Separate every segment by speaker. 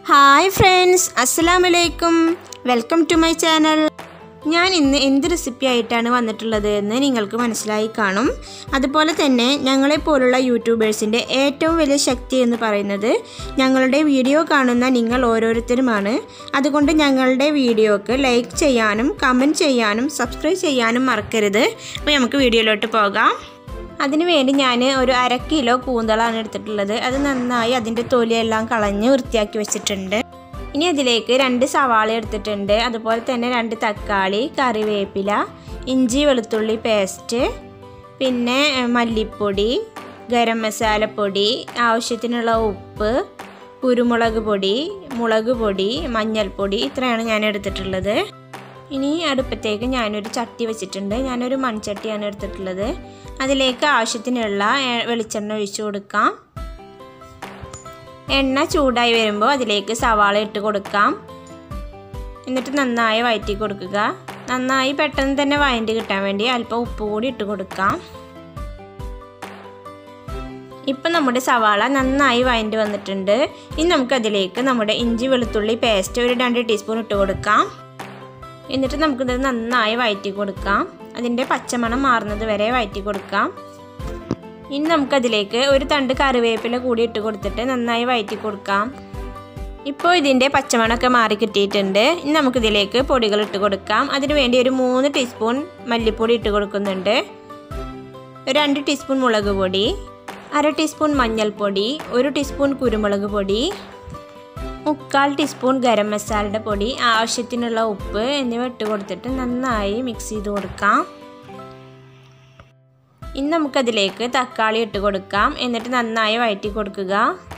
Speaker 1: hi friends അസ്സലാം വലൈക്കും welcome to my channel ഞാൻ ഇന്ന് എന്ത് റെസിപ്പി ആയിട്ടാണ് വന്നിട്ടുള്ളത് എന്ന് നിങ്ങൾക്ക് മനസ്സിലായി കാണും അതുപോലെ തന്നെ ഞങ്ങളെപ്പോലുള്ള യൂട്യൂബേഴ്സിൻ്റെ ഏറ്റവും വലിയ ശക്തി എന്ന് പറയുന്നത് ഞങ്ങളുടെ വീഡിയോ കാണുന്ന നിങ്ങൾ ഓരോരുത്തരുമാണ് അതുകൊണ്ട് ഞങ്ങളുടെ വീഡിയോക്ക് ലൈക്ക് ചെയ്യാനും കമൻറ്റ് ചെയ്യാനും സബ്സ്ക്രൈബ് ചെയ്യാനും മറക്കരുത് അപ്പോൾ നമുക്ക് വീഡിയോയിലോട്ട് പോകാം അതിനു വേണ്ടി ഞാൻ ഒരു അര കിലോ കൂന്തളാണ് എടുത്തിട്ടുള്ളത് അത് നന്നായി അതിൻ്റെ തൊലിയെല്ലാം കളഞ്ഞ് വൃത്തിയാക്കി വെച്ചിട്ടുണ്ട് ഇനി അതിലേക്ക് രണ്ട് സവാള എടുത്തിട്ടുണ്ട് അതുപോലെ തന്നെ രണ്ട് തക്കാളി കറിവേപ്പില ഇഞ്ചി വെളുത്തുള്ളി പേസ്റ്റ് പിന്നെ ഏഹ്, മല്ലിപ്പൊടി ഗരം മസാലപ്പൊടി ആവശ്യത്തിനുള്ള ഉപ്പ് കുരുമുളക് പൊടി മുളക് പൊടി മഞ്ഞൾപ്പൊടി ഇത്രയാണ് ഞാൻ എടുത്തിട്ടുള്ളത് ഇനി അടുപ്പത്തേക്ക് ഞാനൊരു ചട്ടി വെച്ചിട്ടുണ്ട് ഞാനൊരു മൺചട്ടിയാണ് എടുത്തിട്ടുള്ളത് അതിലേക്ക് ആവശ്യത്തിനുള്ള എ- വെളിച്ചെണ്ണ ഒഴിച്ചു കൊടുക്കാം എണ്ണ ചൂടായി വരുമ്പോൾ അതിലേക്ക് സവാള ഇട്ട് കൊടുക്കാം എന്നിട്ട് നന്നായി വഴറ്റി കൊടുക്കുക നന്നായി പെട്ടെന്ന് തന്നെ വഴറ്റി കിട്ടാൻ വേണ്ടി അല്പം ഉപ്പ് കൂടി ഇട്ട് കൊടുക്കാം ഇപ്പം നമ്മുടെ സവാള നന്നായി വഴറ്റി വന്നിട്ടുണ്ട് ഇനി നമുക്കതിലേക്ക് നമ്മുടെ ഇഞ്ചി വെളുത്തുള്ളി പേസ്റ്റ് ഒരു രണ്ട് ടീസ്പൂൺ ഇട്ട് കൊടുക്കാം എന്നിട്ട് നമുക്കിത് നന്നായി വഴറ്റി കൊടുക്കാം അതിൻ്റെ പച്ചമണം മാറുന്നത് വരെ വഴറ്റി കൊടുക്കാം ഇനി നമുക്കതിലേക്ക് ഒരു തണ്ട് കറിവേപ്പില കൂടി ഇട്ട് കൊടുത്തിട്ട് നന്നായി വഴറ്റി കൊടുക്കാം ഇപ്പോൾ ഇതിൻ്റെ പച്ചമണമൊക്കെ മാറി കിട്ടിയിട്ടുണ്ട് ഇനി നമുക്കിതിലേക്ക് പൊടികൾ ഇട്ട് കൊടുക്കാം അതിന് വേണ്ടി ഒരു മൂന്ന് ടീസ്പൂൺ മല്ലിപ്പൊടി ഇട്ട് കൊടുക്കുന്നുണ്ട് ഒരു രണ്ട് ടീസ്പൂൺ മുളക് പൊടി അര ടീസ്പൂൺ മഞ്ഞൾപ്പൊടി ഒരു ടീസ്പൂൺ കുരുമുളക് പൊടി മുക്കാൽ ടീസ്പൂൺ ഗരം മസാലയുടെ പൊടി ആവശ്യത്തിനുള്ള ഉപ്പ് എന്നിവ ഇട്ട് കൊടുത്തിട്ട് നന്നായി മിക്സ് ചെയ്ത് കൊടുക്കാം ഇനി നമുക്കതിലേക്ക് തക്കാളി ഇട്ട് കൊടുക്കാം എന്നിട്ട് നന്നായി വഴറ്റി കൊടുക്കുക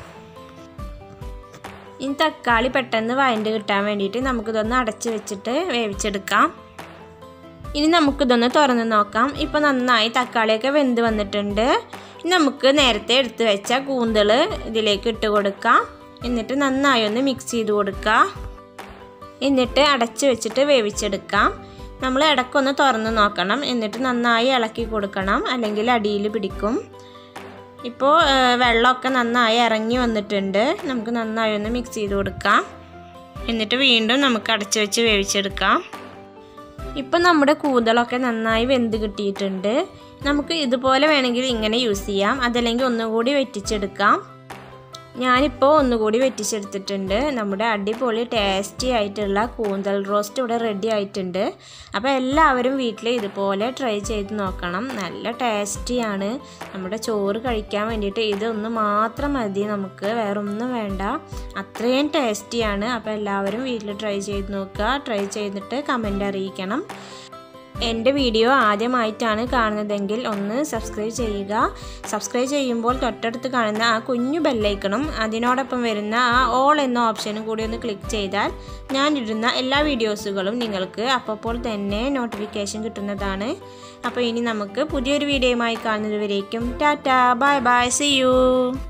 Speaker 1: ഇനി തക്കാളി പെട്ടെന്ന് വഴണ്ട് കിട്ടാൻ വേണ്ടിയിട്ട് നമുക്കിതൊന്ന് അടച്ച് വെച്ചിട്ട് വേവിച്ചെടുക്കാം ഇനി നമുക്കിതൊന്ന് തുറന്ന് നോക്കാം ഇപ്പോൾ നന്നായി തക്കാളിയൊക്കെ വെന്ത് വന്നിട്ടുണ്ട് ഇനി നമുക്ക് നേരത്തെ എടുത്ത് വെച്ച കൂന്തൾ ഇതിലേക്ക് ഇട്ട് കൊടുക്കാം എന്നിട്ട് നന്നായി ഒന്ന് മിക്സ് ചെയ്ത് കൊടുക്കുക എന്നിട്ട് അടച്ച് വെച്ചിട്ട് വേവിച്ചെടുക്കാം നമ്മൾ ഇടയ്ക്കൊന്ന് തുറന്ന് നോക്കണം എന്നിട്ട് നന്നായി ഇളക്കി കൊടുക്കണം അല്ലെങ്കിൽ അടിയിൽ പിടിക്കും ഇപ്പോൾ വെള്ളമൊക്കെ നന്നായി ഇറങ്ങി വന്നിട്ടുണ്ട് നമുക്ക് നന്നായി ഒന്ന് മിക്സ് ചെയ്ത് കൊടുക്കാം എന്നിട്ട് വീണ്ടും നമുക്ക് അടച്ച് വെച്ച് വേവിച്ചെടുക്കാം ഇപ്പം നമ്മുടെ കൂന്തളൊക്കെ നന്നായി വെന്ത് കിട്ടിയിട്ടുണ്ട് നമുക്ക് ഇതുപോലെ വേണമെങ്കിൽ ഇങ്ങനെ യൂസ് ചെയ്യാം അതല്ലെങ്കിൽ ഒന്നുകൂടി വെറ്റിച്ചെടുക്കാം ഞാനിപ്പോൾ ഒന്നുകൂടി വെറ്റിച്ചെടുത്തിട്ടുണ്ട് നമ്മുടെ അടിപൊളി ടേസ്റ്റി ആയിട്ടുള്ള കൂന്തൽ റോസ്റ്റ് ഇവിടെ റെഡി ആയിട്ടുണ്ട് അപ്പോൾ എല്ലാവരും വീട്ടിൽ ഇതുപോലെ ട്രൈ ചെയ്ത് നോക്കണം നല്ല ടേസ്റ്റിയാണ് നമ്മുടെ ചോറ് കഴിക്കാൻ വേണ്ടിയിട്ട് ഇതൊന്ന് മാത്രം മതി നമുക്ക് വേറെ ഒന്നും വേണ്ട അത്രയും ടേസ്റ്റിയാണ് അപ്പോൾ എല്ലാവരും വീട്ടിൽ ട്രൈ ചെയ്ത് നോക്കുക ട്രൈ ചെയ്തിട്ട് കമൻ്റ് അറിയിക്കണം എൻ്റെ വീഡിയോ ആദ്യമായിട്ടാണ് കാണുന്നതെങ്കിൽ ഒന്ന് സബ്സ്ക്രൈബ് ചെയ്യുക സബ്സ്ക്രൈബ് ചെയ്യുമ്പോൾ തൊട്ടടുത്ത് കാണുന്ന ആ കുഞ്ഞു ബെല്ലൈക്കണും അതിനോടൊപ്പം വരുന്ന ആ ഓൾ എന്ന ഓപ്ഷനും കൂടി ഒന്ന് ക്ലിക്ക് ചെയ്താൽ ഞാൻ ഇടുന്ന എല്ലാ വീഡിയോസുകളും നിങ്ങൾക്ക് അപ്പോൾ തന്നെ നോട്ടിഫിക്കേഷൻ കിട്ടുന്നതാണ് അപ്പോൾ ഇനി നമുക്ക് പുതിയൊരു വീഡിയോയുമായി കാണുന്നതുവരേക്കും tata bye bye see U